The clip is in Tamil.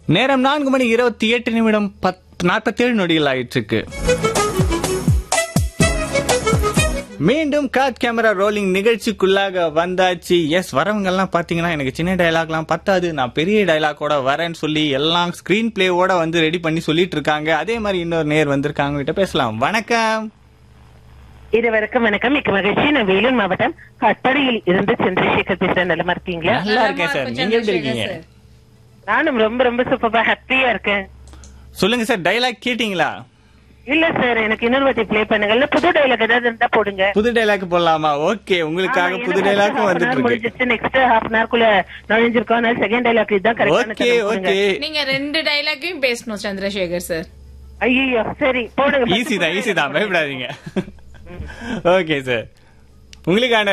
நேரம் நான்கு மணி இருபத்தி எட்டு நிமிடம் பத் நாற்பத்தேழு நொடிகள் ஆயிட்டு இருக்கு மீண்டும் காட் கேமரா ரோலிங் நிகழ்ச்சிக்குள்ளாக வந்தாச்சு எஸ் வரவங்க எல்லாம் பாத்தீங்கன்னா எனக்கு சின்ன டயலாக்லாம் பத்தாது நான் பெரிய டயலாக்கோட வரேன்னு சொல்லி எல்லாம் ஸ்கிரீன் பிளேவோட வந்து ரெடி பண்ணி சொல்லிட்டு இருக்காங்க அதே மாதிரி இன்னொரு நேர் வந்திருக்காங்க கிட்ட பேசலாம் வணக்கம் இருவருக்கும் வணக்கம் மிக்க மகிழ்ச்சி நான் வேலூர் மாவட்டம் கட்டடியில் இருந்து சந்திரசேகர் பேசுறேன் நலமா இருக்கீங்களா நல்லா இருக்கேன் சார் நீங்க எப்படி இருக்கீங்க நானும் ரொம்ப ரொம்ப சூப்பரா ஹாப்பியா இருக்கேன் சொல்லுங்க சார் டயலாக் கேட்டீங்களா இல்ல சார் எனக்கு இன்னொரு வாட்டி ப்ளே பண்ணுங்க இல்ல புது டைலாக் ஏதாவது இருந்தா போடுங்க புது டைலாக் போடலாமா ஓகே உங்களுக்காக புது டைலாக்கும் வந்துட்டு இருக்கு முடிஞ்சிச்சு நெக்ஸ்ட் ஹாஃப் அன் ஹவர் குள்ள நுழைஞ்சிருக்கோம் அதனால செகண்ட் டைலாக் இதுதான் கரெக்டான ஓகே ஓகே நீங்க ரெண்டு டைலாக்கையும் பேசணும் சந்திரசேகர் சார் ஐயோ சரி போடுங்க ஈஸி தான் ஈஸி தான் பயப்படாதீங்க ஓகே சார் உங்களுக்கான